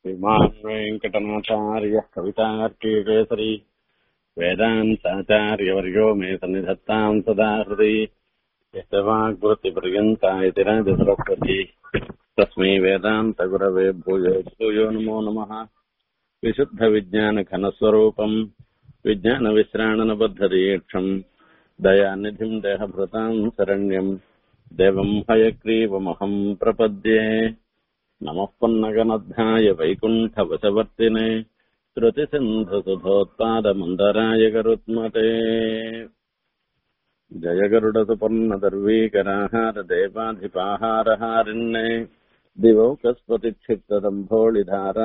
श्रीमान् वेङ्कटनाथार्यः कवितार्कीकेसरी वेदान्ताचार्यवर्यो मे सन्निधत्ताम् सदा हृदि यस्य वाग्वृत्तिपर्यन्ता इति राजसरस्वती तस्मै वेदान्तगुरवे भूयो भूयो नमो नमः विशुद्धविज्ञानघनस्वरूपम् विज्ञानविश्राणनबद्धदीक्षम् दयानिधिम् देहभृताम् शरण्यम् देवम् हयग्रीवमहम् प्रपद्ये नमः पन्नगनध्याय वैकुण्ठवशवर्तिने श्रुतिसिन्धुसुधोत्पादमन्दराय गरुत्मते जय गरुडसुपर्णदर्वीकराहार देवाधिपाहारहारिण्ये दिवौकस्पतिक्षिप्तदम्भोळिधारा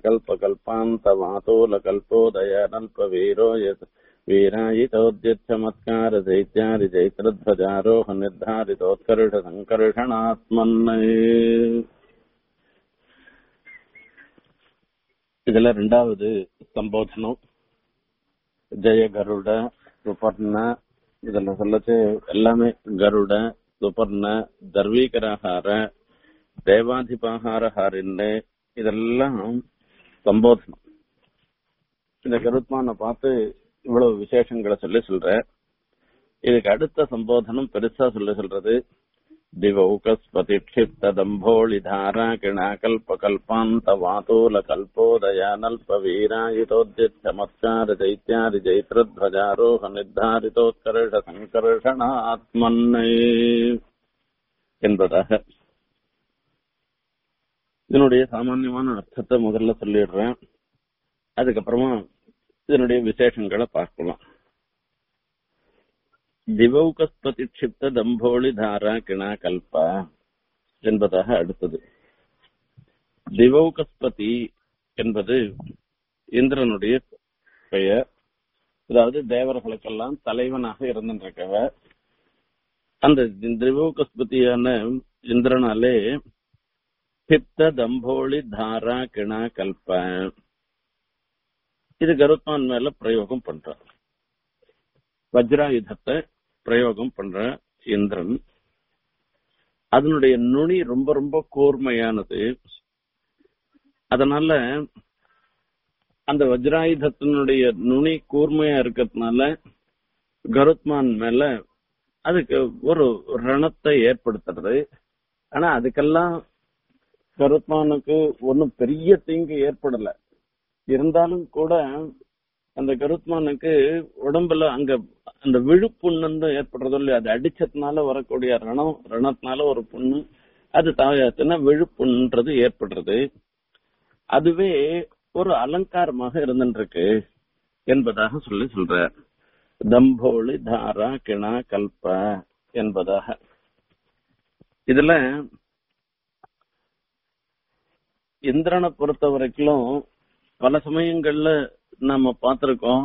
किणाकल्पकल्पान्तवातोलकल्पोदयानल्पवीरो यत् वीरायितोद्यच्छमत्कार दैत्यादि चैत्रध्वजारोह निर्धारितोत्कर्ष சங்கர்ஷணாத்மன்னை இதுல ரெண்டாவது சம்போதனம் ஜெய கருட சுபர்ண இதுல சொல்லச்சு எல்லாமே கருட சுபர்ண தர்வீகரஹார தேவாதிபாகாரஹாரின்னு இதெல்லாம் சம்போதனம் இந்த கருத்மான பார்த்து இவ்வளவு விசேஷங்களை சொல்லி சொல்ற இதுக்கு அடுத்த சம்போதனம் பெருசா சொல்லி சொல்றது दिवौकस्पतिक्षिप्तदम्भोळिधारा किणाकल्पकल्पान्तवातोलकल्पोदयानल्पवीरायुतोद्यच्छमत्कार दैत्यादि जैत्रध्वजारोह निर्धारितोत्कर्ष சங்கர்ஷணாத்மன்னை என்பதாக இதனுடைய சாமான்யமான அர்த்தத்தை முதல்ல சொல்லிடுறேன் அதுக்கப்புறமா இதனுடைய விசேஷங்களை பார்க்கலாம் திவௌகஸ்பதி க்ஷிப்த தம்போளி தாரா கிணா கல்பா என்பதாக அடுத்தது திவௌகஸ்பதி என்பது இந்திரனுடைய பெயர் அதாவது தேவர்களுக்கெல்லாம் தலைவனாக இருந்திருக்கவர் அந்த திவௌகஸ்பதியான இந்திரனாலே பித்த தம்போளி தாரா கிணா கல்ப இது கருத்மான் மேல பிரயோகம் பண்றார் வஜ்ராயுதத்தை பிரயோகம் பண்ற இந்திரன் அதனுடைய நுனி ரொம்ப ரொம்ப கூர்மையானது அதனால அந்த வஜ்ராயுதத்தினுடைய நுனி கூர்மையா இருக்கிறதுனால கருத்மான் மேல அதுக்கு ஒரு ரணத்தை ஏற்படுத்துறது ஆனா அதுக்கெல்லாம் கருத்மானுக்கு ஒன்னும் பெரிய தீங்கு ஏற்படல இருந்தாலும் கூட அந்த கருத்மானுக்கு உடம்புல அங்க அந்த விழுப்புண்ணு ஏற்படுறதோ இல்லையா அது அடிச்சதுனால வரக்கூடிய ரணம் ரணத்தினால ஒரு புண்ணு அது தாயத்தினா விழுப்புண்ன்றது ஏற்படுறது அதுவே ஒரு அலங்காரமாக இருந்துருக்கு என்பதாக சொல்லி சொல்ற தம்போளி தாரா கிணா கல்ப என்பதாக இதுல இந்திரனை பொறுத்த வரைக்கும் பல சமயங்கள்ல நம்ம பார்த்திருக்கோம்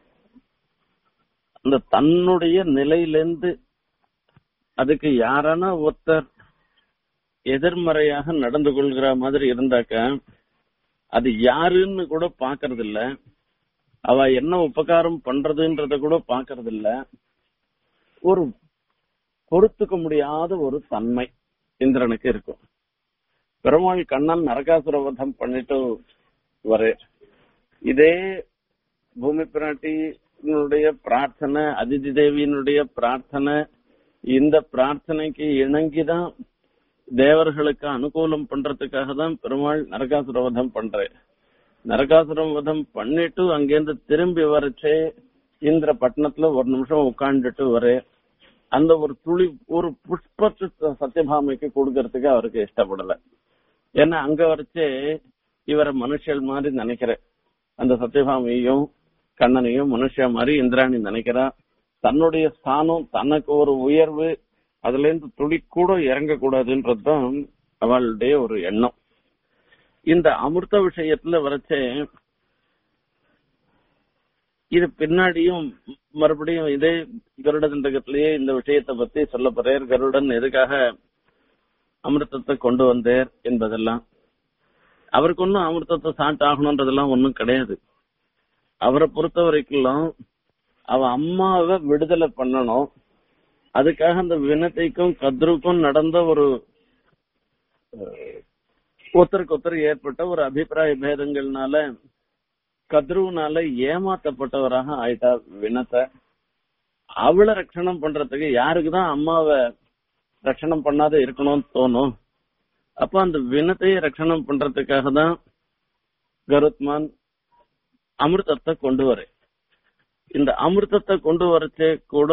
அந்த தன்னுடைய நிலையிலேருந்து அதுக்கு யாரான ஒருத்தர் எதிர்மறையாக நடந்து கொள்கிற மாதிரி இருந்தாக்க அது யாருன்னு கூட பாக்குறது இல்ல அவ என்ன உபகாரம் பண்றதுன்றத கூட பாக்குறது இல்ல ஒரு பொறுத்துக்க முடியாத ஒரு தன்மை இந்திரனுக்கு இருக்கும் பெருமாள் கண்ணன் நரகாசுரவதம் பண்ணிட்டு வர இதே பூமி பிராட்டியினுடைய பிரார்த்தனை அதிதி தேவியினுடைய பிரார்த்தனை இந்த பிரார்த்தனைக்கு இணங்கிதான் தேவர்களுக்கு அனுகூலம் பண்றதுக்காக தான் பெருமாள் நரகாசுரவதம் பண்றேன் நரகாசுரவதம் பண்ணிட்டு அங்கேருந்து திரும்பி வரச்சே இந்திர பட்டணத்துல ஒரு நிமிஷம் உட்காந்துட்டு வர அந்த ஒரு துளி ஒரு புஷ்பத்து சத்யபாமைக்கு கொடுக்கறதுக்கு அவருக்கு இஷ்டப்படல ஏன்னா அங்க வரைச்சே இவரை மனுஷல் மாதிரி நினைக்கிறேன் அந்த சத்யபாமியையும் கண்ணனையும் மனுஷ மாதிரி இந்திராணி நினைக்கிறா தன்னுடைய ஸ்தானம் தனக்கு ஒரு உயர்வு அதுல இருந்து துளி கூட இறங்கக்கூடாதுன்றதுதான் அவளுடைய ஒரு எண்ணம் இந்த அமிர்த விஷயத்துல வரைச்சே இது பின்னாடியும் மறுபடியும் இதே கருட தண்டகத்திலேயே இந்த விஷயத்தை பத்தி சொல்ல போறேன் கருடன் எதுக்காக அமிர்தத்தை கொண்டு வந்தேர் என்பதெல்லாம் அவருக்கு ஒன்னும் அமிர்தத்தை சாட் ஆகணும்ன்றதெல்லாம் ஒன்னும் கிடையாது அவரை பொறுத்த வரைக்கும் அவ அம்மாவை விடுதலை பண்ணணும் அதுக்காக அந்த வினத்தைக்கும் கத்ருக்கும் நடந்த ஒரு ஒருத்தருக்கு ஒருத்தர் ஏற்பட்ட ஒரு அபிப்பிராய பேதங்கள்னால கத்ருவனால ஏமாத்தப்பட்டவராக ஆயிட்டா வினத்தை அவளை ரட்சணம் பண்றதுக்கு யாருக்குதான் அம்மாவை ரட்சணம் பண்ணாத இருக்கணும்னு தோணும் அப்ப அந்த வினத்தையே ரட்சணம் பண்றதுக்காக தான் கருத்மான் அமிர்தத்தை கொண்டு வர இந்த அமிர்தத்தை கொண்டு வரச்சே கூட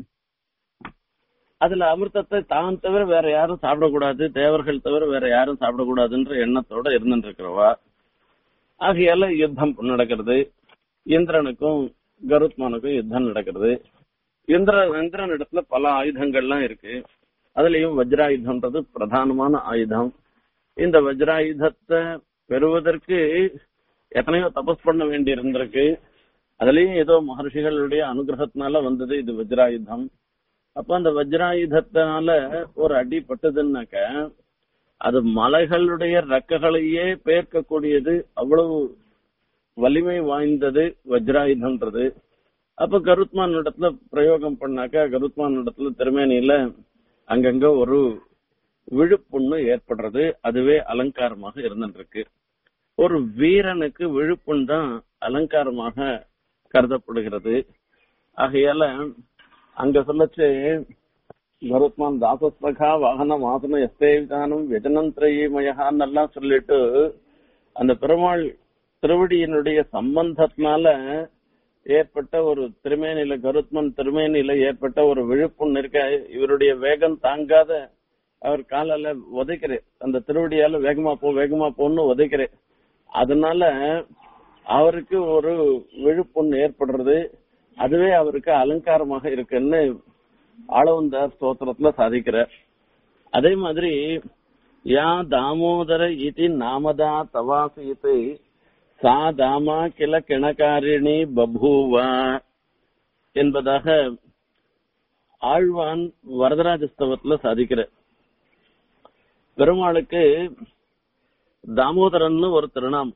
அதுல அமிர்தத்தை தான் தவிர வேற யாரும் சாப்பிடக்கூடாது தேவர்கள் தவிர வேற யாரும் சாப்பிடக்கூடாதுன்ற எண்ணத்தோட இருந்துட்டு இருக்கிறவா ஆகையால யுத்தம் நடக்கிறது இந்திரனுக்கும் கருத்மானுக்கும் யுத்தம் நடக்கிறது இந்திர இந்திரன் இடத்துல பல ஆயுதங்கள்லாம் இருக்கு அதுலயும் வஜ்ராயுதம்ன்றது பிரதானமான ஆயுதம் இந்த வஜ்ராயுதத்தை பெறுவதற்கு எத்தனையோ தபஸ் பண்ண வேண்டி இருந்திருக்கு அதுலயும் ஏதோ மகர்ஷிகளுடைய அனுகிரகத்தினால வந்தது இது வஜ்ராயுதம் அப்ப அந்த வஜ்ராயுதத்தினால ஒரு அடி பட்டதுன்னாக்க அது மலைகளுடைய ரெக்கைகளையே பேர்க்கக்கூடியது அவ்வளவு வலிமை வாய்ந்தது வஜ்ராயுதம்ன்றது அப்ப கருத்மான் இடத்துல பிரயோகம் பண்ணாக்க கருத்மான் இடத்துல திருமேனியில அங்கங்க ஒரு விழுப்புண்ணு ஏற்படுறது அதுவே அலங்காரமாக இருந்துருக்கு ஒரு வீரனுக்கு விழுப்புண் தான் அலங்காரமாக கருதப்படுகிறது ஆகையால அங்க சொல்லச்சு கருத்மான் தாசஸ்தகா வாகன வாசன எஸ்தேவிதானம் விஜனம் திரையமயகான்னு எல்லாம் சொல்லிட்டு அந்த பெருமாள் திருவடியினுடைய சம்பந்தத்தினால ஏற்பட்ட ஒரு திருமேனில கருத்மன் திருமேனில ஏற்பட்ட ஒரு விழுப்புண் இருக்க இவருடைய வேகம் தாங்காத அவர் காலால உதைக்கிறேன் அந்த திருவடியால வேகமா போ வேகமா போன்னு உதைக்கிறேன் அதனால அவருக்கு ஒரு விழுப்புண் ஏற்படுறது அதுவே அவருக்கு அலங்காரமாக இருக்குன்னு ஆளவந்தார் ஸ்தோத்திரத்துல சாதிக்கிறார் அதே மாதிரி யா தாமோதர இது நாமதா தவாசித்து சா தாமா கிள கிணக்காரிணி பபூவா என்பதாக ஆழ்வான் வரதராஜஸ்தவத்துல சாதிக்கிற பெருமாளுக்கு தாமோதரன் ஒரு திருநாம்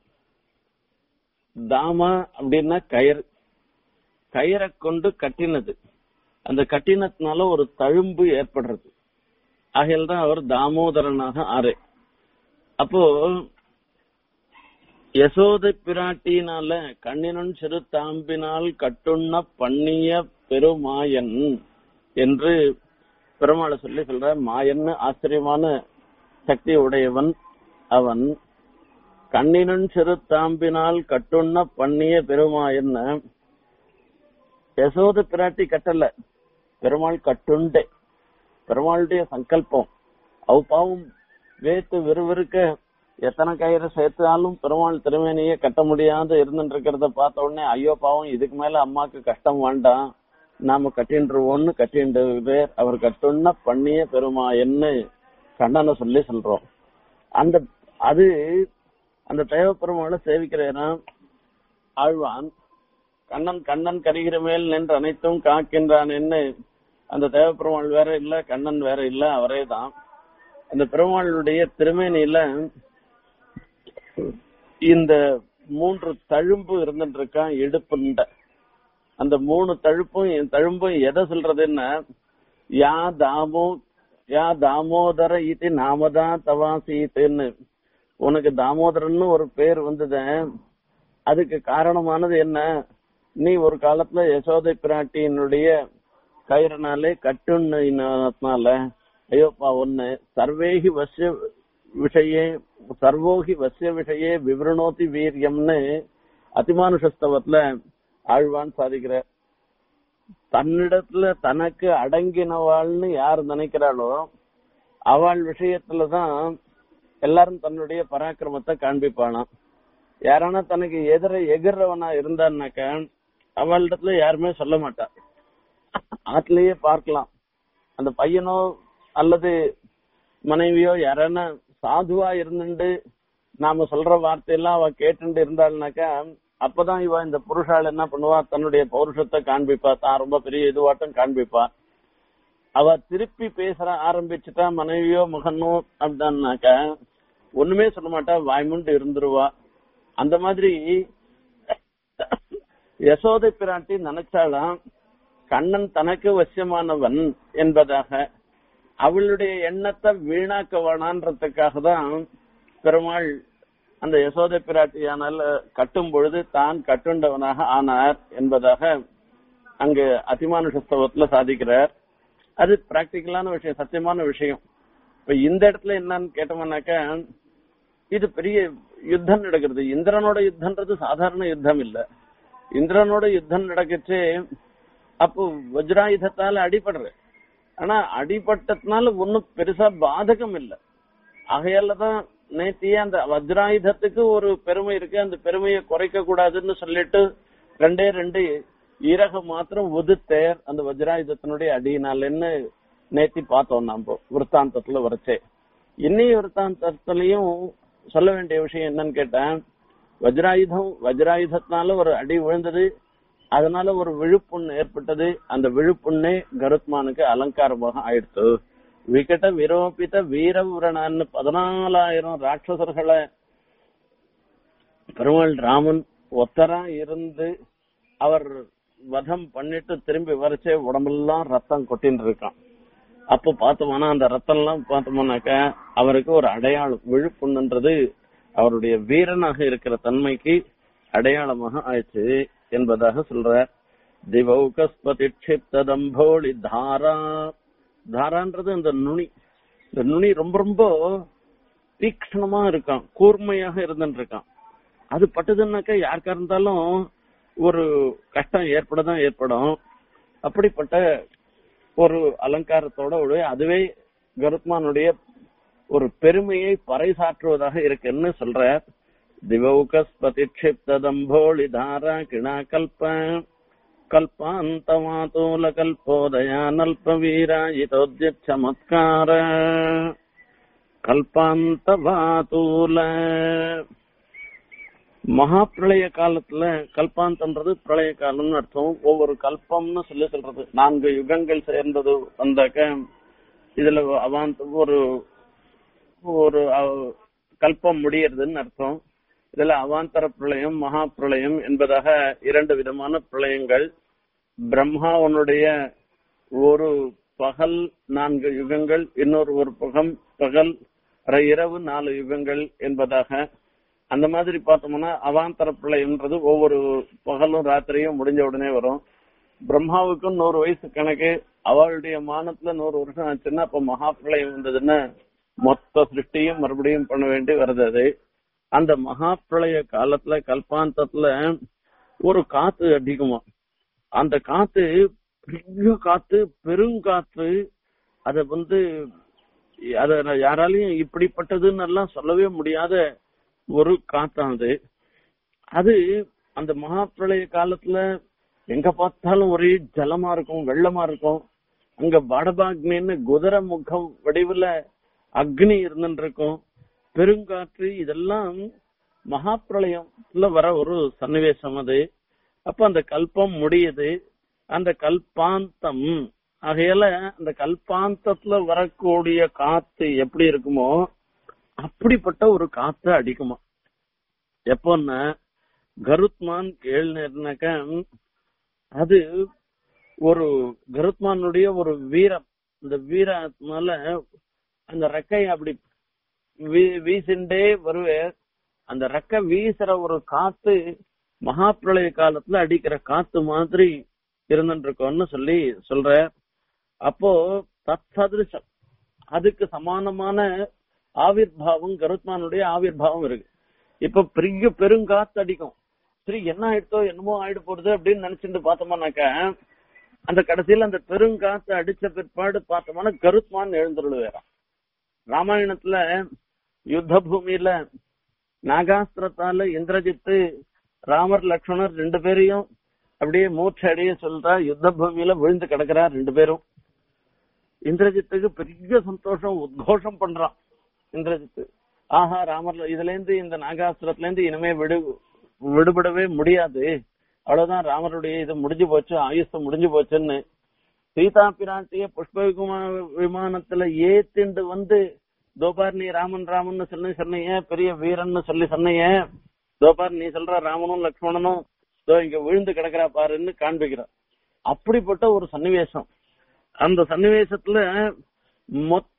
தாமா அப்படின்னா கயிறு கயிறை கொண்டு கட்டினது அந்த கட்டினத்தினால ஒரு தழும்பு ஏற்படுறது ஆகையால் தான் அவர் தாமோதரனாக ஆறு அப்போ யசோதை பிராட்டினால கண்ணினன் சிறு தாம்பினால் கட்டுண்ண பண்ணிய பெருமாயன் என்று பெருமாளை சொல்லி சொல்ற மாயன்னு ஆச்சரியமான சக்தி உடையவன் அவன் கண்ணினன் சிறு தாம்பினால் கட்டுண்ண பண்ணிய பெருமாயன் யசோத பிராட்டி கட்டல பெருமாள் கட்டுண்டே பெருமாளுடைய சங்கல்பம் அவ பாவம் வேத்து விறுவிறுக்க எத்தனை கயிறு சேர்த்தாலும் பெருமாள் திருமேனியே கட்ட முடியாத இருந்துட்டு இருக்கிறத பார்த்த உடனே ஐயோ பாவம் இதுக்கு மேல அம்மாக்கு கஷ்டம் வேண்டாம் நாம கட்டின்றுவோம்னு கட்டின்று அவர் கட்டுன்னா பண்ணிய பெருமாயன்னு கண்ணனை சொல்லி சொல்றோம் அந்த அது அந்த தேவ பெருமாளை சேவிக்கிறேனா ஆழ்வான் கண்ணன் கண்ணன் கரிகிற மேல் நின்று அனைத்தும் காக்கின்றான் என்ன அந்த தேவ பெருமாள் வேற இல்ல கண்ணன் வேற இல்ல அவரே தான் அந்த பெருமாளுடைய திருமேனியில இந்த மூன்று தழும்பு இருந்துட்டு இருக்கான் இடுப்புண்ட அந்த மூணு தழுப்பும் தழும்பும் எதை சொல்றதுன்னா யா தாமோ யா தாமோதர இது நாமதான் தவாசீத்துன்னு உனக்கு தாமோதரன்னு ஒரு பேர் வந்தது அதுக்கு காரணமானது என்ன நீ ஒரு காலத்துல யசோதை பிராட்டியினுடைய கயிறுனாலே கட்டுனால ஐயோப்பா ஒண்ணு சர்வேகி வசிய விஷயே சர்வோகி வசிய விஷயே விவரணோதி வீரியம்னு அதிமானுஷஸ்தவத்துல ஆழ்வான் சாதிக்கிற தன்னிடத்துல தனக்கு அடங்கினவாள்னு யார் நினைக்கிறாளோ அவள் விஷயத்துலதான் எல்லாரும் தன்னுடைய பராக்கிரமத்தை காண்பிப்பானாம் யாரானா தனக்கு எதிர எதிர்றவனா இருந்தான்னாக்க அவளிடத்துல யாருமே சொல்ல மாட்டா ஆத்துலயே பார்க்கலாம் அந்த பையனோ அல்லது மனைவியோ யாரானா சாதுவா இருந்துட்டு நாம சொல்ற வார்த்தையெல்லாம் அவ கேட்டுட்டு இருந்தாள்னாக்கா அப்பதான் இவ இந்த புருஷால் என்ன பண்ணுவா தன்னுடைய பௌருஷத்தை காண்பிப்பா தான் ரொம்ப பெரிய இதுவாட்டம் காண்பிப்பா அவ திருப்பி பேசுற ஆரம்பிச்சுட்டா மனைவியோ மகனோ அப்படின்னாக்கா ஒண்ணுமே சொல்ல மாட்டா வாய்முண்டு இருந்துருவா அந்த மாதிரி யசோதை பிராட்டி நினைச்சாலாம் கண்ணன் தனக்கு வசியமானவன் என்பதாக அவளுடைய எண்ணத்தை வீணாக்க வேணான்றதுக்காக தான் பெருமாள் அந்த யசோதை பிராட்டியானால் கட்டும் பொழுது தான் கட்டுண்டவனாக ஆனார் என்பதாக அங்கு அதிமானுஷஸ்தவத்துல சாதிக்கிறார் அது பிராக்டிக்கலான விஷயம் சத்தியமான விஷயம் இப்ப இந்த இடத்துல என்னன்னு கேட்டோம்னாக்கா இது பெரிய யுத்தம் நடக்கிறது இந்திரனோட யுத்தம்ன்றது சாதாரண யுத்தம் இல்ல இந்திரனோட யுத்தம் நடக்கச்சே அப்போ வஜ்ராயுதத்தால அடிபடுற ஆனா அடிபட்டதுனால ஒன்னும் பெருசா பாதகம் இல்ல ஆகையாலதான் நேத்தியே அந்த வஜ்ராயுதத்துக்கு ஒரு பெருமை இருக்கு அந்த பெருமையை குறைக்க கூடாதுன்னு சொல்லிட்டு ரெண்டே ரெண்டு ஈரகம் மாத்திரம் ஒதுத்தேர் அந்த வஜ்ராயுதத்தினுடைய அடியினாலன்னு நேத்தி பார்த்தோம் நாம விற்த்தாந்தத்துல வரைச்சே இன்னைய விற்த்தாந்தத்திலையும் சொல்ல வேண்டிய விஷயம் என்னன்னு கேட்டேன் வஜ்ராயுதம் வஜ்ராயுதத்தினால ஒரு அடி விழுந்தது அதனால ஒரு விழுப்புண் ஏற்பட்டது அந்த விழுப்புண்ணே கருத்மானுக்கு அலங்காரமாக ஆயிடுத்து விகட விரோபித வீரபுரணான்னு பதினாலாயிரம் ராட்சசர்களை பெருமாள் ராமன் ஒத்தரா இருந்து அவர் வதம் பண்ணிட்டு திரும்பி வரைச்சே உடம்பெல்லாம் ரத்தம் கொட்டின்னு இருக்கான் அப்போ பார்த்தோம்னா அந்த ரத்தம் எல்லாம் பார்த்தோம்னாக்கா அவருக்கு ஒரு அடையாளம் விழுப்புண்ணுன்றது அவருடைய வீரனாக இருக்கிற தன்மைக்கு அடையாளமாக ஆயிடுச்சு என்பதாக சொல்றார் திவௌகஸ்பதி தம்போளி தாரா தாரான்றது அந்த நுனி இந்த நுனி ரொம்ப ரொம்ப தீக்ஷணமா இருக்கான் கூர்மையாக இருந்துட்டு இருக்கான் அது பட்டதுன்னாக்கா யாருக்கா இருந்தாலும் ஒரு கஷ்டம் ஏற்படதான் ஏற்படும் அப்படிப்பட்ட ஒரு அலங்காரத்தோட உடைய அதுவே கருத்மானுடைய ஒரு பெருமையை பறைசாற்றுவதாக இருக்குன்னு சொல்ற திவௌகஸ்பதி தம்போளி தாரா கிணா கல்ப கல்பாந்தமாதூல கல்போதயா நல்ப வீராயிதோத்ய சமத்கார கல்பாந்தவாதூல மகா பிரளய காலத்துல கல்பாந்தன்றது பிரளய காலம்னு அர்த்தம் ஒவ்வொரு கல்பம்னு சொல்லி சொல்றது நான்கு யுகங்கள் சேர்ந்தது வந்தாக்க இதுல அவாந்த ஒரு ஒரு அஹ், கல்பம் முடியறதுன்னு அர்த்தம் இதுல அவாந்தர பிரளயம் மகா பிரளயம் என்பதாக இரண்டு விதமான பிரளயங்கள் பிரம்மாவனுடைய ஒரு பகல் நான்கு யுகங்கள் இன்னொரு ஒரு பகம் பகல் அரை இரவு நாலு யுகங்கள் என்பதாக அந்த மாதிரி பார்த்தோம்னா அவாந்தர பிரளயம்ன்றது ஒவ்வொரு பகலும் ராத்திரியும் முடிஞ்ச உடனே வரும் பிரம்மாவுக்கும் நூறு வயசு கணக்கு அவளுடைய மானத்துல நூறு வருஷம் ஆச்சுன்னா அப்ப மகா பிரளயம் வந்ததுன்னா மொத்த சிருஷ்டியும் மறுபடியும் பண்ண வேண்டி வருது அது அந்த மகா பிரளய காலத்துல கல்பாந்தத்துல ஒரு காத்து அடிக்குமா அந்த காத்து பெரிய காத்து பெருங்காத்து அத வந்து அத யாராலையும் இப்படிப்பட்டதுன்னு எல்லாம் சொல்லவே முடியாத ஒரு காத்தான் அது அது அந்த மகா பிரளய காலத்துல எங்க பார்த்தாலும் ஒரே ஜலமா இருக்கும் வெள்ளமா இருக்கும் அங்க வடபாக்னின்னு குதிரை முகம் வடிவுல அக்னி இருந்துட்டு இருக்கும் பெருங்காற்று இதெல்லாம் மகா பிரளயத்துல வர ஒரு சன்னிவேசம் அது அப்ப அந்த கல்பம் முடியுது அந்த கல்பாந்தம் ஆகையால அந்த கல்பாந்தத்துல வரக்கூடிய காத்து எப்படி இருக்குமோ அப்படிப்பட்ட ஒரு காத்து அடிக்குமா எப்போன்னா கருத்மான் கேள்னாக்க அது ஒரு கருத்மானுடைய ஒரு வீரம் இந்த வீரத்தினால அந்த ரெக்கை அப்படி வீ- வீசிண்டே வருவே அந்த ரெக்கை வீசுற ஒரு காத்து மகா பிரளய காலத்துல அடிக்கிற காத்து மாதிரி இருந்துட்டு இருக்கோம்னு சொல்லி சொல்ற அப்போ தத் சதிருஷம் அதுக்கு சமானமான ஆவிர்பாவம் கருத்மானுடைய ஆவிர்பாவம் இருக்கு இப்ப பெரிய பெருங்காத்து அடிக்கும் சரி என்ன ஆயிடுத்தோ என்னமோ ஆயிடு போறது அப்படின்னு நினைச்சிட்டு பார்த்தோம்னாக்க அந்த கடைசியில அந்த பெருங்காத்து அடிச்ச பிற்பாடு பார்த்தோம்னா கருத்மான் எழுந்துருளுவேறான் ராமாயணத்துல யுத்த பூமியில நாகாஸ்திரத்தால இந்திரஜித்து ராமர் லக்ஷ்மணர் ரெண்டு பேரையும் அப்படியே மூச்சு அடைய சொல்றா யுத்த பூமியில விழுந்து கிடக்குறா ரெண்டு பேரும் இந்திரஜித்துக்கு பெரிய சந்தோஷம் உத்கோஷம் பண்றான் இந்திரஜித்து ஆஹா ராமர் இதுல இருந்து இந்த நாகாஸ்திரத்துல இருந்து இனிமே விடு விடுபடவே முடியாது அவ்வளவுதான் ராமருடைய இது முடிஞ்சு போச்சு ஆயுஷம் முடிஞ்சு போச்சுன்னு சீதா பிராட்டிய புஷ்ப விமா- விமானத்துல ஏத்திண்டு வந்து தோபார் நீ ராமன் ராமன் சொல்லி சொன்னீங்க பெரிய வீரன்னு சொல்லி சொன்னீங்க தோபார் நீ சொல்ற ராமனும் லக்ஷ்மணனும் இதோ இங்க விழுந்து கிடக்குறா பாருன்னு காண்பிக்கிறார் அப்படிப்பட்ட ஒரு சன்னிவேசம் அந்த சன்னிவேசத்துல மொத்த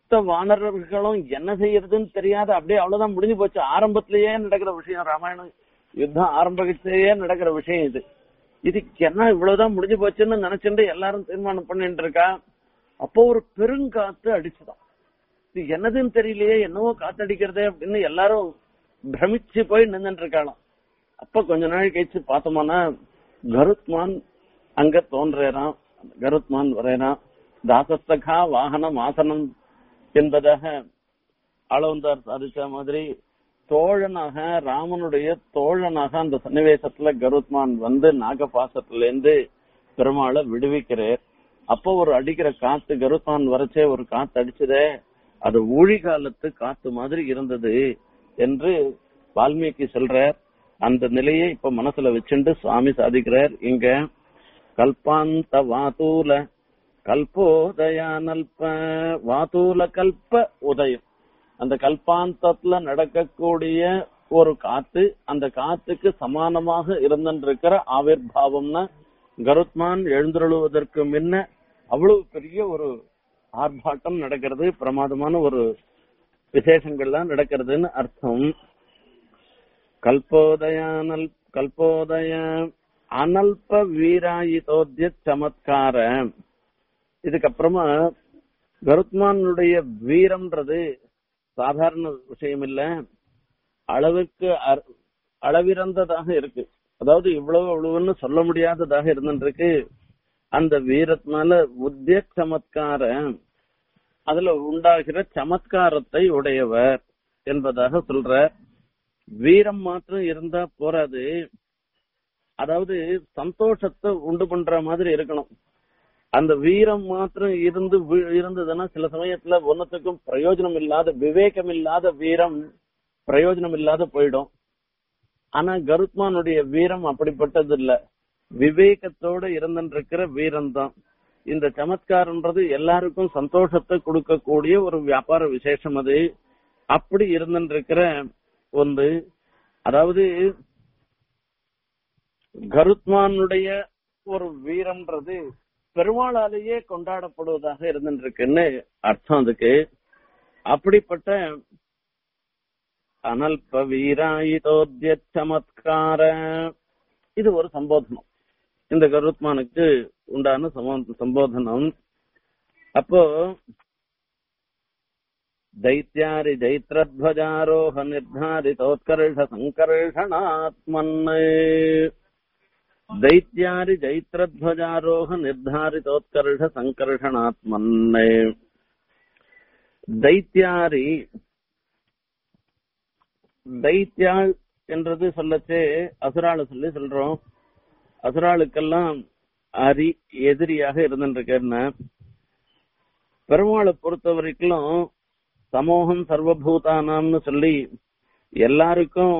மொத்த வானரர்களும் என்ன செய்யறதுன்னு தெரியாத அப்படியே அவ்வளவுதான் முடிஞ்சு போச்சு ஆரம்பத்திலேயே நடக்கிற விஷயம் ராமாயணம் யுத்தம் ஆரம்பத்திலேயே நடக்கிற விஷயம் இது இதுக்கு என்ன இவ்வளவுதான் முடிஞ்சு போச்சுன்னு நினைச்சுட்டு எல்லாரும் தீர்மானம் பண்ணிட்டு இருக்கா அப்போ ஒரு பெருங்காத்து அடிச்சுதான் இது என்னதுன்னு தெரியலையே என்னவோ காத்தடிக்கிறதே அப்படின்னு எல்லாரும் பிரமிச்சு போய் நின்னுட்டு இருக்காளாம் அப்ப கொஞ்ச நாள் கழிச்சு பார்த்தோம்னா கருத்மான் அங்க தோன்றேறான் கருத்மான் வரையறான் தாசஸ்தகா வாகனம் ஆசனம் என்பதாக அளவந்தார் சாதிச்ச மாதிரி தோழனாக ராமனுடைய தோழனாக அந்த சன்னிவேசத்துல கருத்மான் வந்து நாகபாசத்துல இருந்து பெருமாளை விடுவிக்கிறார் அப்போ ஒரு அடிக்கிற காத்து கருத்மான் வரைச்சே ஒரு காத்து அடிச்சதே அது ஊழி காலத்து காத்து மாதிரி இருந்தது என்று வால்மீகி சொல்றார் அந்த நிலையை இப்ப மனசுல வச்சுண்டு சுவாமி சாதிக்கிறார் இங்க கல்பாந்த வாதூல கல்போதயானல்ப வாதூல கல்ப உதயம் அந்த கல்பாந்தத்துல நடக்கக்கூடிய ஒரு காத்து அந்த காத்துக்கு சமானமாக இருந்திருக்கிற ஆவிர்வாவம்னா கருத்மான் எழுந்தருளுவதற்கு முன்ன அவ்வளவு பெரிய ஒரு ஆர்ப்பாட்டம் நடக்கிறது பிரமாதமான ஒரு விசேஷங்கள்லாம் நடக்கிறதுன்னு அர்த்தம் கல்போதயானல் கல்போதய அனல்ப வீராயுதோத்திய சமத்கார இதுக்கப்புறமா கருத்மானுடைய வீரம்ன்றது சாதாரண விஷயம் இல்ல அளவுக்கு அர்- அளவிறந்ததாக இருக்கு அதாவது இவ்வளவு அவ்வளவுன்னு சொல்ல முடியாததாக இருந்துருக்கு அந்த வீரத்தினால உத்திய சமத்கார அதுல உண்டாகிற சமத்காரத்தை உடையவர் என்பதாக சொல்ற வீரம் மாத்திரம் இருந்தா போராது அதாவது சந்தோஷத்தை உண்டு பண்ற மாதிரி இருக்கணும் அந்த வீரம் மாத்திரம் இருந்து வி- இருந்ததுன்னா சில சமயத்துல ஒன்னத்துக்கும் பிரயோஜனம் இல்லாத விவேகம் இல்லாத வீரம் பிரயோஜனம் இல்லாத போயிடும் ஆனா கருத்மானுடைய வீரம் அப்படிப்பட்டது இல்ல விவேகத்தோட இருந்திருக்கிற வீரம் தான் இந்த சமத்காரன்றது எல்லாருக்கும் சந்தோஷத்தை கொடுக்கக்கூடிய ஒரு வியாபார விசேஷம் அது அப்படி இருந்திருக்கிற ஒன்று அதாவது கருத்மானுடைய ஒரு வீரம்ன்றது பெருமாளாலேயே கொண்டாடப்படுவதாக இருந்துருக்குன்னு அர்த்தம் அதுக்கு அப்படிப்பட்ட அனல்ப வீராயுதோத்திய சமத்கார இது ஒரு சம்போதனம் இந்த கருத்மானுக்கு உண்டான சமோ- சம்போதனம் அப்போ दैत्यारि जैत्रध्वजारोह निर्धारितोत्कर्ष सङ्कर्षणात्मन् दैत्यारि जैत्रध्वजारोह निर्धारितोत्कर्ष सङ्कर्षणात्मन् தைத்தியாரி தைத்தியாள் என்றது சொல்லச்சே அசுராள சொல்லி சொல்றோம் அசுராளுக்கெல்லாம் அரி எதிரியாக இருந்துருக்கேன்னு பெருமாளை பொறுத்த வரைக்கும் சமூகம் சர்வபூதானாம்னு சொல்லி எல்லாருக்கும்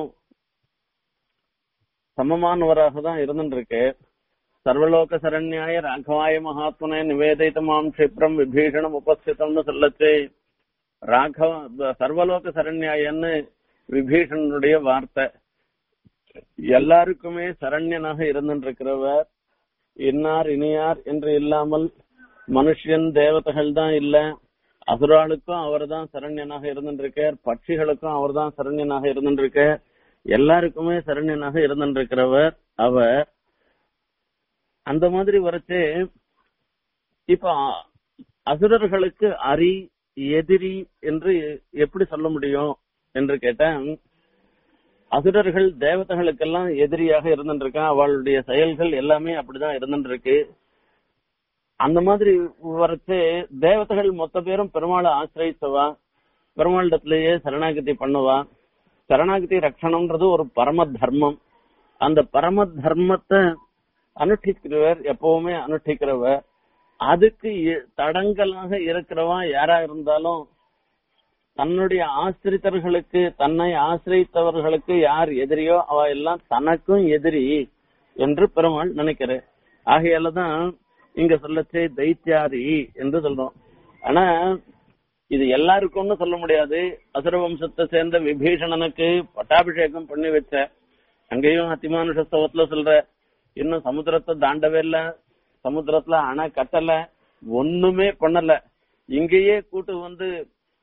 சமமானவராக தான் இருந்துருக்கு சர்வலோக சரண்யாய ராகவாய மகாத்மனே நிவேதிதமாம் கஷிப்ரம் விபீஷணம் உபஸ்திதம்னு சொல்லச்சு ராகவ சர்வலோக சரண்யாயன்னு விபீஷணனுடைய வார்த்தை எல்லாருக்குமே சரண்யனாக இருந்துருக்கிறவர் இன்னார் இனியார் என்று இல்லாமல் மனுஷன் தேவதைகள் தான் இல்ல அசுராளுக்கும் அவர் தான் சரண்யனாக இருந்துருக்கார் பட்சிகளுக்கும் அவர் தான் சரண்யனாக இருந்துருக்கார் எல்லாருக்குமே சரண்யனாக இருந்துருக்கிறவர் அவர் அந்த மாதிரி வரச்சு இப்ப அசுரர்களுக்கு அரி எதிரி என்று எப்படி சொல்ல முடியும் என்று கேட்டேன் அசுரர்கள் தேவதைகளுக்கெல்லாம் எதிரியாக இருந்துருக்கான் அவளுடைய செயல்கள் எல்லாமே அப்படிதான் இருந்துருக்கு அந்த மாதிரி வரச்சு தேவதைகள் மொத்த பேரும் பெருமாளை ஆசிரியச்சவா பெருமாளிடத்திலேயே சரணாகதி பண்ணுவா சரணாகதி ரட்சணம்ன்றது ஒரு பரம தர்மம் அந்த பரம தர்மத்தை அனுஷ்டிக்கிறவர் எப்பவுமே அனுஷ்டிக்கிறவர் அதுக்கு எ- தடங்கலாக இருக்கிறவா யாரா இருந்தாலும் தன்னுடைய ஆசிரித்தர்களுக்கு தன்னை ஆசிரித்தவர்களுக்கு யார் எதிரியோ அவ எல்லாம் தனக்கும் எதிரி என்று பெருமாள் நினைக்கிறேன் ஆகையால தான் இங்க சொல்லச்சே தைத்தியாரி என்று சொல்றோம் ஆனா இது எல்லாருக்கும்னு சொல்ல முடியாது அசுர வம்சத்தை சேர்ந்த விபீஷணனுக்கு பட்டாபிஷேகம் பண்ணி வச்ச அங்கேயும் அத்திமானுஷ ஸ்தவத்துல சொல்ற இன்னும் சமுத்திரத்தை தாண்டவே இல்ல சமுத்திரத்துல அணை கட்டல ஒண்ணுமே பண்ணல இங்கேயே கூட்டு வந்து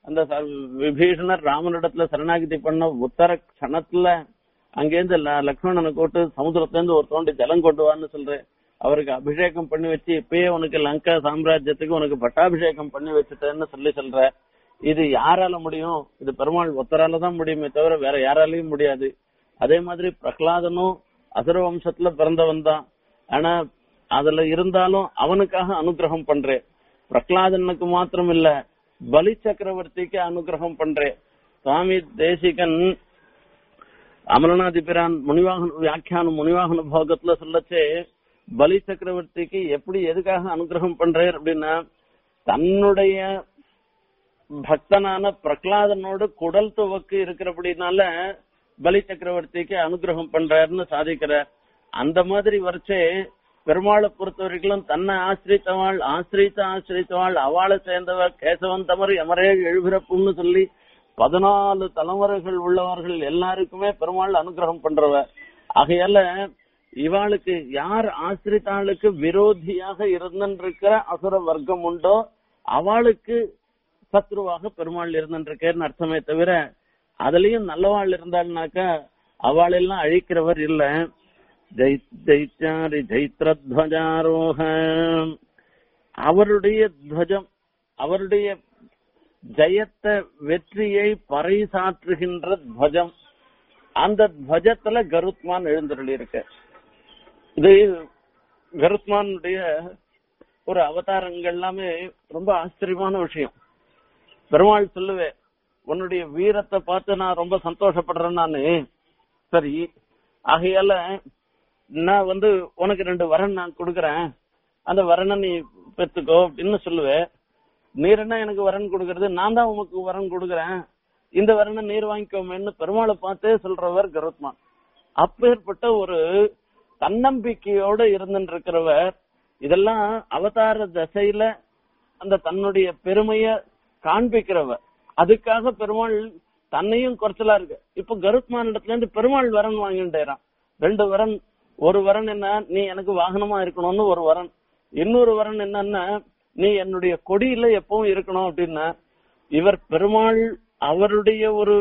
அந்த ச- விபீஷணர் ராமனிடத்துல சரணாகிதி பண்ண உத்தர கணத்துல அங்கேருந்து ல- லக்ஷ்மணனை கூட்டு சமுத்திரத்துல இருந்து ஒரு தோண்டி ஜலம் கொண்டு வான்னு சொல்றேன் அவருக்கு அபிஷேகம் பண்ணி வச்சு இப்பயே உனக்கு லங்கா சாம்ராஜ்யத்துக்கு உனக்கு பட்டாபிஷேகம் பண்ணி வச்சுட்டேன்னு சொல்லி சொல்ற இது யாரால முடியும் இது பெருமாள் ஒத்தரால தான் முடியுமே தவிர வேற யாராலையும் முடியாது அதே மாதிரி பிரகலாதனும் அசுர வம்சத்துல பிறந்தவன் தான் ஆனா அதுல இருந்தாலும் அவனுக்காக அனுகிரகம் பண்றேன் பிரகலாதனுக்கு மாத்திரம் இல்ல பலி சக்கரவர்த்திக்கு அனுகிரகம் பண்றேன் சுவாமி தேசிகன் அமரநாதிபிரான் முனிவாகன வியாக்கியானம் முனிவாகன போகத்துல சொல்லச்சே பலி சக்கரவர்த்திக்கு எப்படி எதுக்காக அனுகிரகம் பண்றார் அப்படின்னா தன்னுடைய பக்தனான பிரகலாதனோடு குடல் துவக்கு இருக்கிறபடினால பலி சக்கரவர்த்திக்கு அனுகிரகம் பண்றாருன்னு சாதிக்கிறார் அந்த மாதிரி வரைச்சே பெருமாளை பொறுத்த வரைக்கும் தன்னை ஆசிரித்தவாள் ஆசிரித்த ஆசிரித்தவாள் அவளை சேர்ந்தவ கேசவன் தமர் எமரே எழுபிறப்புன்னு சொல்லி பதினாலு தலைமுறைகள் உள்ளவர்கள் எல்லாருக்குமே பெருமாள் அனுகிரகம் பண்றவ ஆகையால இவாளுக்கு யார் ஆசிரித்தாளுக்கு விரோதியாக இருந்திருக்கிற அசுர வர்க்கம் உண்டோ அவளுக்கு சத்ருவாக பெருமாள் இருந்திருக்கேன்னு அர்த்தமே தவிர அதுலயும் நல்லவாள் இருந்தாள்னாக்கா அவள் எல்லாம் அழிக்கிறவர் இல்ல ஜெய் ஜெயிச்சாரி ஜெயித்ரத்வஜாரோக அவருடைய துவஜம் அவருடைய ஜெயத்தை வெற்றியை பறைசாற்றுகின்ற துவஜம் அந்த துவஜத்துல கருத்மான் எழுந்தருளி இருக்க இது கருத்மானுடைய ஒரு அவதாரங்கள் எல்லாமே ரொம்ப ஆச்சரியமான விஷயம் பெருமாள் சொல்லுவேன் உன்னுடைய வீரத்தை பார்த்து நான் ரொம்ப சந்தோஷப்படுறேன் நானு சரி ஆகையால நான் வந்து உனக்கு ரெண்டு வரன் நான் கொடுக்கறேன் அந்த வரனை நீ பெத்துக்கோ அப்படின்னு சொல்லுவேன் நீர் என்ன எனக்கு வரன் கொடுக்கறது நான் தான் உனக்கு வரன் கொடுக்கறேன் இந்த வரனை நீர் வாங்கிக்கோமேன்னு பெருமாளை பார்த்தே சொல்றவர் கருத்மான் அப்பேற்பட்ட ஒரு தன்னம்பிக்கையோட இருந்துட்டு இருக்கிறவர் இதெல்லாம் அவதார தசையில அந்த தன்னுடைய பெருமைய காண்பிக்கிறவர் அதுக்காக பெருமாள் தன்னையும் குறைச்சலா இருக்கு இப்ப கருத்மான் இடத்துல இருந்து பெருமாள் வரன் வாங்கிட்டேறான் ரெண்டு வரன் ஒரு வரன் என்ன நீ எனக்கு வாகனமா இருக்கணும்னு ஒரு வரன் இன்னொரு வரன் என்னன்னா நீ என்னுடைய கொடியில எப்பவும் இருக்கணும் அப்படின்னா இவர் பெருமாள் அவருடைய ஒரு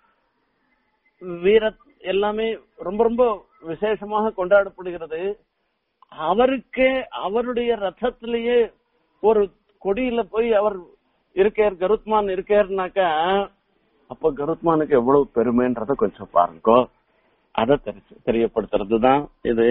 வீர எல்லாமே ரொம்ப ரொம்ப விசேஷமாக கொண்டாடப்படுகிறது அவருக்கே அவருடைய ரதத்திலேயே ஒரு கொடியில போய் அவர் இருக்கார் கருத்மான் இருக்காருனாக்கா அப்ப கருத்மானுக்கு எவ்வளவு பெருமைன்றத கொஞ்சம் பாருங்கோ அதை தெரிச்சு தெரியப்படுத்துறது தான் இது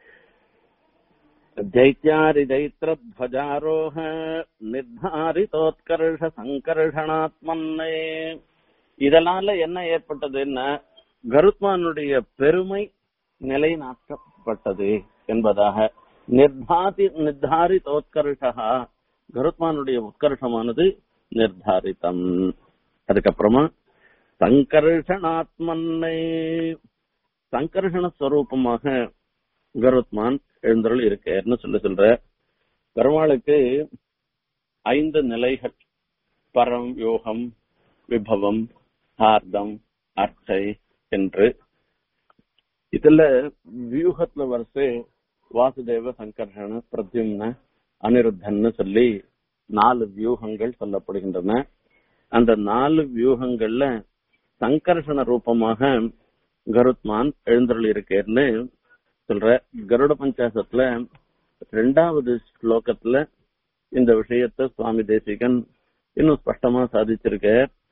ஜைத்யாரி ஜைத்ர துவஜாரோக நிர்தாரிதோத்கர்ஷ சங்கர்ஷணாத்மன்னே இதனால என்ன ஏற்பட்டதுன்னா கருத்மானுடைய பெருமை நிலைநாட்டப்பட்டது என்பதாக நிர்தாதி நிர்தாரிதோத்கர்ஷா கருத்மானுடைய உத்கர்ஷமானது நிர்தாரிதம் அதுக்கப்புறமா சங்கர்ஷணாத்மன்னை சங்கர்ஷண ஸ்வரூபமாக கருத்மான் எழுந்தருள் இருக்காருன்னு சொல்லி சொல்ற பெருமாளுக்கு ஐந்து நிலைகள் பரம் யோகம் விபவம் ஹார்தம் அர்ச்சை என்று இதுல வியூகத்துல வரிசை வாசுதேவ சங்கர்ஷண பிரத்யும்ன அனிருத்தன்னு சொல்லி நாலு வியூகங்கள் சொல்லப்படுகின்றன அந்த நாலு வியூகங்கள்ல சங்கர்ஷண ரூபமாக கருத்மான் எழுந்தருள் இருக்கேன்னு சொல்ற கருட பஞ்சாசத்துல ரெண்டாவது ஸ்லோகத்துல இந்த விஷயத்த சுவாமி தேசிகன் இன்னும் ஸ்பஷ்டமா சாதிச்சிருக்க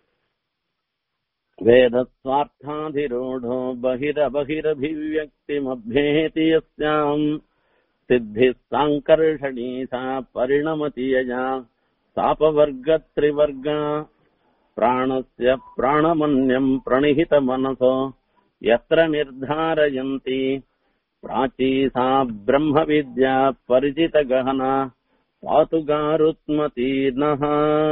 வேதஸ்வார்த்தாதிரூಢோ बहिरबहिरभिव्यक्तिमभ्येति यस्याम् सिद्धिः साङ्कर्षणी सा परिणमति यया सापवर्गत्रिवर्गा प्राणस्य प्राणमन्यम् प्रणिहितमनसो यत्र निर्धारयन्ति प्राची सा ब्रह्मविद्या परिचितगहना பாத்து காருத்மதீனஹ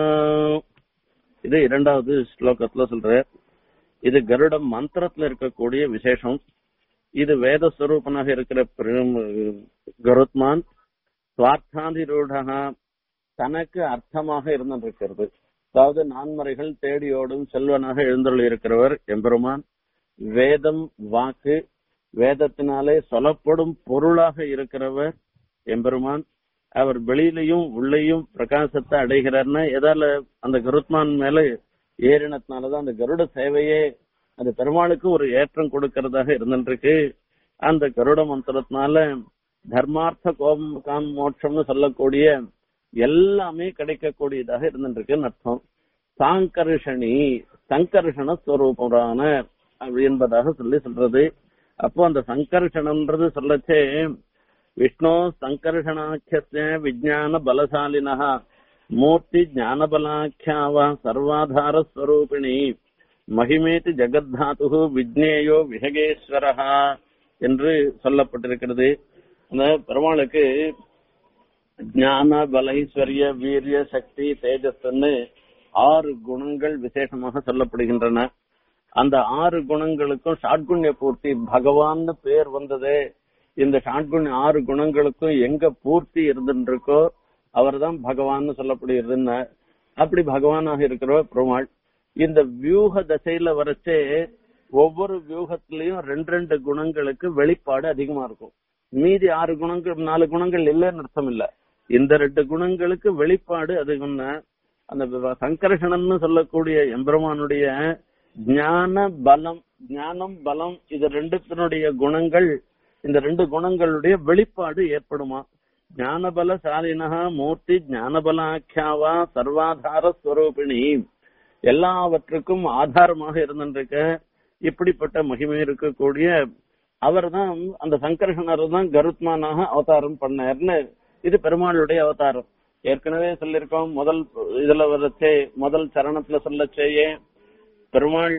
இது இரண்டாவது ஸ்லோகத்துல சொல்ற இது கருட மந்திரத்துல இருக்கக்கூடிய விசேஷம் இது வேத ஸ்வரூபனாக இருக்கிற பெரும் கருத்மான் சுவார்த்தாதிரூடகா தனக்கு அர்த்தமாக இருந்திருக்கிறது அதாவது நான்மறைகள் தேடியோடும் செல்வனாக எழுந்துள்ள இருக்கிறவர் எம்பெருமான் வேதம் வாக்கு வேதத்தினாலே சொல்லப்படும் பொருளாக இருக்கிறவர் எம்பெருமான் அவர் வெளியிலையும் உள்ளேயும் பிரகாசத்தை அடைகிறார்னா எதால அந்த கருத்மான் மேல ஏறினத்தினாலதான் அந்த கருட சேவையே அந்த பெருமாளுக்கு ஒரு ஏற்றம் கொடுக்கறதாக இருந்துருக்கு அந்த கருட மந்திரத்தினால தர்மார்த்த கோம் காம் மோட்சம்னு சொல்லக்கூடிய எல்லாமே கிடைக்கக்கூடியதாக இருந்துருக்குன்னு அர்த்தம் சாங்கர்ஷணி சங்கர்ஷண ஸ்வரூபரான என்பதாக சொல்லி சொல்றது அப்போ அந்த சங்கர்ஷணம்ன்றது சொல்லச்சே விஷ்ணு சங்கர்ஷணாக்கிய விஜயான பலசாலினா மூர்த்தி ஞானபலாக்கியாவா சர்வாதார ஸ்வரூபிணி மகிமேதி ஜெகத்தாத்து விக்னேயோ விஹகேஸ்வரஹா என்று சொல்லப்பட்டிருக்கிறது அந்த பெருமாளுக்கு ஞான பலைஸ்வரிய வீரிய சக்தி தேஜஸ்ன்னு ஆறு குணங்கள் விசேஷமாக சொல்லப்படுகின்றன அந்த ஆறு குணங்களுக்கும் ஷாட்குண்ய பூர்த்தி பகவான்னு பேர் வந்ததே இந்த ஷாட்குண்ய ஆறு குணங்களுக்கும் எங்க பூர்த்தி இருந்துருக்கோ அவர் தான் பகவான் சொல்லப்படுகிறதுன்னு அப்படி பகவானாக இருக்கிற பெருமாள் இந்த வியூக தசையில வரைச்சே ஒவ்வொரு வியூகத்திலையும் ரெண்டு ரெண்டு குணங்களுக்கு வெளிப்பாடு அதிகமா இருக்கும் மீதி ஆறு குணங்கள் நாலு குணங்கள் இல்லைன்னு அர்த்தம் இல்ல இந்த ரெண்டு குணங்களுக்கு வெளிப்பாடு அதிகம்னா அந்த சங்கர்ஷணம்னு சொல்லக்கூடிய எம்பெருமானுடைய ஞான பலம் ஞானம் பலம் இது ரெண்டுத்தினுடைய குணங்கள் இந்த ரெண்டு குணங்களுடைய வெளிப்பாடு ஏற்படுமா ஞானபலசாலினகா மூர்த்தி ஞானபலாக்கியாவா சர்வாதார ஸ்வரூபிணி எல்லாவற்றுக்கும் ஆதாரமாக இருந்திருக்க இப்படிப்பட்ட மகிமை இருக்கக்கூடிய அவர் தான் அந்த சங்கர்ஷனர் தான் கருத்மானாக அவதாரம் பண்ணார்னு இது பெருமாளுடைய அவதாரம் ஏற்கனவே சொல்லியிருக்கோம் முதல் இதுல வரச்சே முதல் சரணத்துல சொல்லச்சேயே பெருமாள்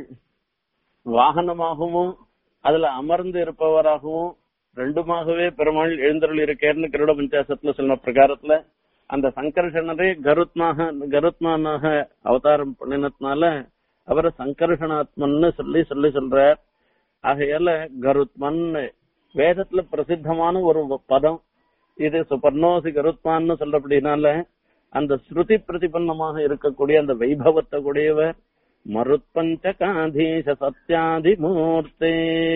வாகனமாகவும் அதுல அமர்ந்து இருப்பவராகவும் ரெண்டுமாகவே பெருமாள் எழுந்தருள் இருக்கேன்னு கருட பஞ்சாசத்துல சொன்ன பிரகாரத்துல அந்த சங்கர்ஷனரே கருத்மாக கருத்மானாக அவதாரம் பண்ணினதுனால அவரை சங்கர்ஷனாத்மன்னு சொல்லி சொல்லி சொல்றார் ஆகையால கருத்மன் வேதத்துல பிரசித்தமான ஒரு பதம் இது சுபர்ணோசி கருத்மான்னு சொல்லப்படினால அந்த ஸ்ருதி பிரதிபன்னமாக இருக்கக்கூடிய அந்த வைபவத்தை கூடியவர் மருத்பஞ்சகாதீச சத்யாதி மூர்த்தே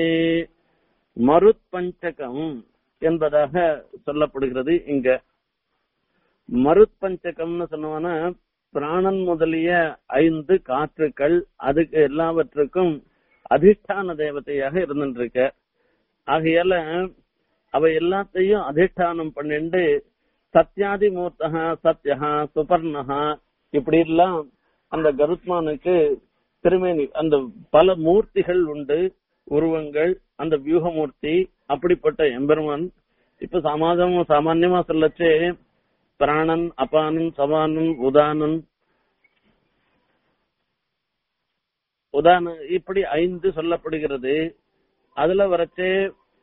மருத்பஞ்சகம் என்பதாக சொல்லப்படுகிறது இங்க மருத்பஞ்சகம்னு சொன்னோம்னா பிராணன் முதலிய ஐந்து காற்றுக்கள் அதுக்கு எல்லாவற்றுக்கும் அதிஷ்டான தேவதையாக இருந்துருக்க ஆகையால அவை எல்லாத்தையும் அதிஷ்டானம் பண்ணிண்டு சத்யாதி மூர்த்தகா சத்யஹா சுபர்ணஹா இப்படி எல்லாம் அந்த கருத்மானுக்கு திருமேனி அந்த பல மூர்த்திகள் உண்டு உருவங்கள் அந்த வியூகமூர்த்தி அப்படிப்பட்ட எம்பெருமான் இப்ப சமாஜம் சாமான்யமா சொல்லச்சே பிராணன் அபானன் சமானன் உதானன் உதான இப்படி ஐந்து சொல்லப்படுகிறது அதுல வரச்சே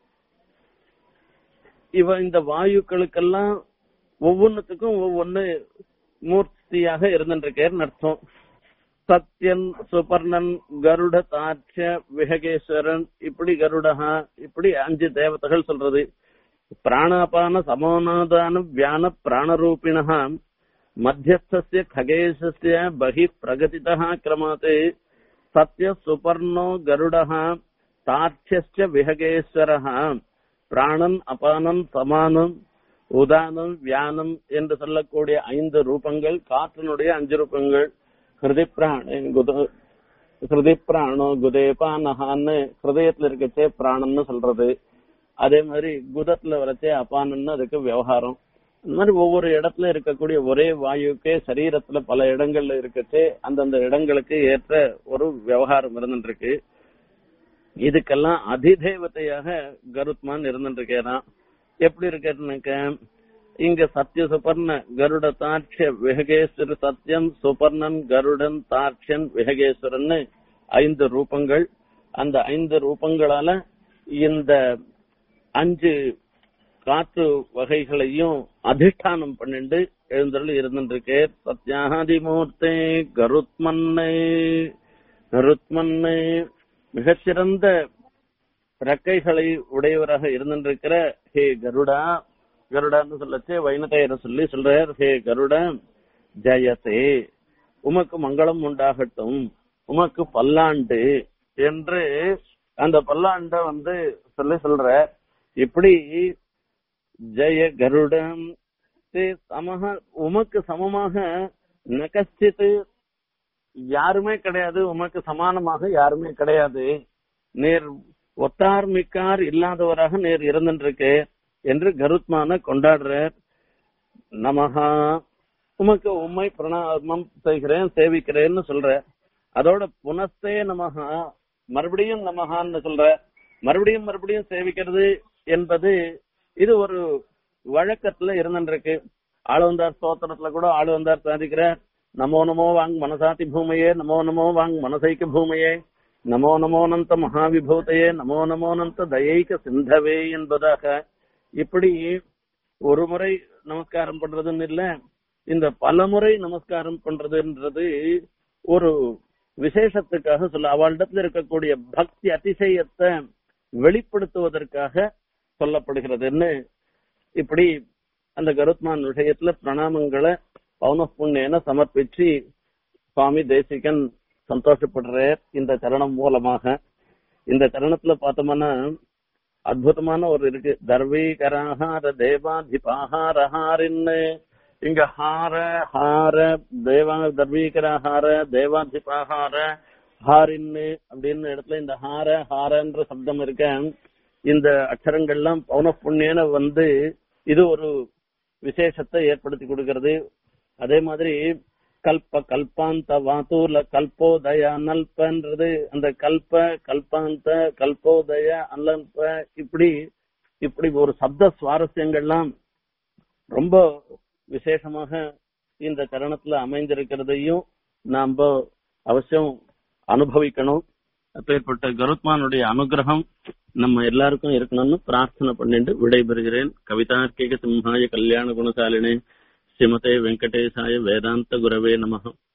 இவ இந்த வாயுக்களுக்கெல்லாம் ஒவ்வொன்னுத்துக்கும் ஒவ்வொன்னு மூர்த்தியாக இருந்துருக்கேன்னு அர்த்தம் சத்யன் சுபர்ணன் கருட தாட்ச விஹகேஸ்வரன் இப்படி கருடஹா இப்படி அஞ்சு தேவதைகள் சொல்றது பிராணாபான சமோனாதான வியான பிராணரூபிணா மத்தியஸ்தஸ்ய खगेशस्य बहिः प्रगतितः क्रमात् सत्य सुपर्णो गरुडः तार्क्ष्यश्च विहगेश्वरः பிராணன் அபானம் சமானம் உதானம் வியானம் என்று சொல்லக்கூடிய ஐந்து ரூபங்கள் காற்றினுடைய அஞ்சு ரூபங்கள் ஹிருதி பிராண குத ஹிருதி பிராணோ குதேபானஹான்னு ஹிருதயத்துல இருக்கச்சே பிராணன்னு சொல்றது அதே மாதிரி குதத்துல வரச்சே அபானன்னு அதுக்கு விவகாரம் இந்த மாதிரி ஒவ்வொரு இடத்துல இருக்கக்கூடிய ஒரே வாயுக்கே சரீரத்துல பல இடங்கள்ல இருக்கச்சே அந்தந்த இடங்களுக்கு ஏற்ற ஒரு விவகாரம் இருந்துருக்கு இதுக்கெல்லாம் அதிதேவதையாக கருத்மான் இருந்துருக்கேதான் எப்படி இருக்கேன்னாக்க இங்க சத்ய சுபர்ண கருட தாட்ச விஹகேஸ்வர சத்யம் சுபர்ணன் கருடன் தாட்சன் விஹகேஸ்வரன் ஐந்து ரூபங்கள் அந்த ஐந்து ரூபங்களால இந்த அஞ்சு காற்று வகைகளையும் அதிஷ்டானம் பண்ணிண்டு எழுந்தருள் இருந்துருக்கே சத்யாதிமூர்த்தே கருத்மன்னே கருத்மன்னே மிகச்சிறந்த ரெக்கைகளை உடையவராக இருந்திருக்கிற ஹே கருடா கருடான்னு சொல்லச்சே வைணதையர சொல்லி சொல்றார் ஹே கருடா ஜெயசே உமக்கு மங்களம் உண்டாகட்டும் உமக்கு பல்லாண்டு என்று அந்த பல்லாண்ட வந்து சொல்லி சொல்ற இப்படி ஜெய கருடம் சமக உமக்கு சமமாக நகச்சித்து யாருமே கிடையாது உமக்கு சமானமாக யாருமே கிடையாது நேர் ஒத்தார் மிக்கார் இல்லாதவராக நேர் இருந்துருக்கு என்று கருத்மான கொண்டாடுறார் நமஹா உமக்கு உண்மை பிரணாமம் செய்கிறேன் சேவிக்கிறேன்னு சொல்ற அதோட புனஸ்தே நமஹா மறுபடியும் நமஹான்னு சொல்ற மறுபடியும் மறுபடியும் சேவிக்கிறது என்பது இது ஒரு வழக்கத்துல இருந்துருக்கு ஆளுவந்தார் ஸ்தோத்திரத்துல கூட ஆளுவந்தார் சாதிக்கிற நமோ நமோ வாங் மனசாதி பூமையே நமோ நமோ வாங் மனசைக்க பூமையே நமோ நமோனந்த மகாவிபூதையே நமோ நமோனந்த தயைக்க சிந்தவே என்பதாக இப்படி ஒரு முறை நமஸ்காரம் பண்றதுன்னு இல்ல இந்த பல முறை நமஸ்காரம் பண்றதுன்றது ஒரு விசேஷத்துக்காக சொல்ல அவளிடத்துல இருக்கக்கூடிய பக்தி அதிசயத்தை வெளிப்படுத்துவதற்காக சொல்லப்படுகிறதுன்னு இப்படி அந்த கருத்மான் விஷயத்துல பிரணாமங்களை பௌன புண்ணியன சமர்ப்பிச்சு சுவாமி தேசிகன் சந்தோஷப்படுறார் இந்த சரணம் மூலமாக இந்த சரணத்துல பார்த்தோம்னா அற்புதமான ஒரு இருக்கு தர்வீகரஹார தேவாதிபாஹாரஹாரின்னு இங்க ஹார ஹார தேவா தர்வீகரஹார தேவாதிபாஹார ஹாரின்னு அப்படின்னு இடத்துல இந்த ஹார ஹாரன்ற சப்தம் இருக்க இந்த அக்ஷரங்கள்லாம் பௌன புண்ணியன வந்து இது ஒரு விசேஷத்தை ஏற்படுத்தி கொடுக்கிறது அதே மாதிரி கல்ப கல்பாந்த வாத்தூர்ல கல்போதய அனல்பன்றது அந்த கல்ப கல்பாந்த கல்போதய அனல்ப இப்படி இப்படி ஒரு சப்த சுவாரஸ்யங்கள்லாம் ரொம்ப விசேஷமாக இந்த தருணத்துல அமைந்திருக்கிறதையும் நாம அவசியம் அனுபவிக்கணும் அப்பேற்பட்ட கருத்மானுடைய அனுகிரகம் நம்ம எல்லாருக்கும் இருக்கணும்னு பிரார்த்தனை பண்ணிட்டு விடைபெறுகிறேன் கவிதார்க்கிக சிம்ஹாய கல்யாண குணசாலினே ஸ்ரீமதே வெங்கடேசாய வேதாந்த குரவே நமகம்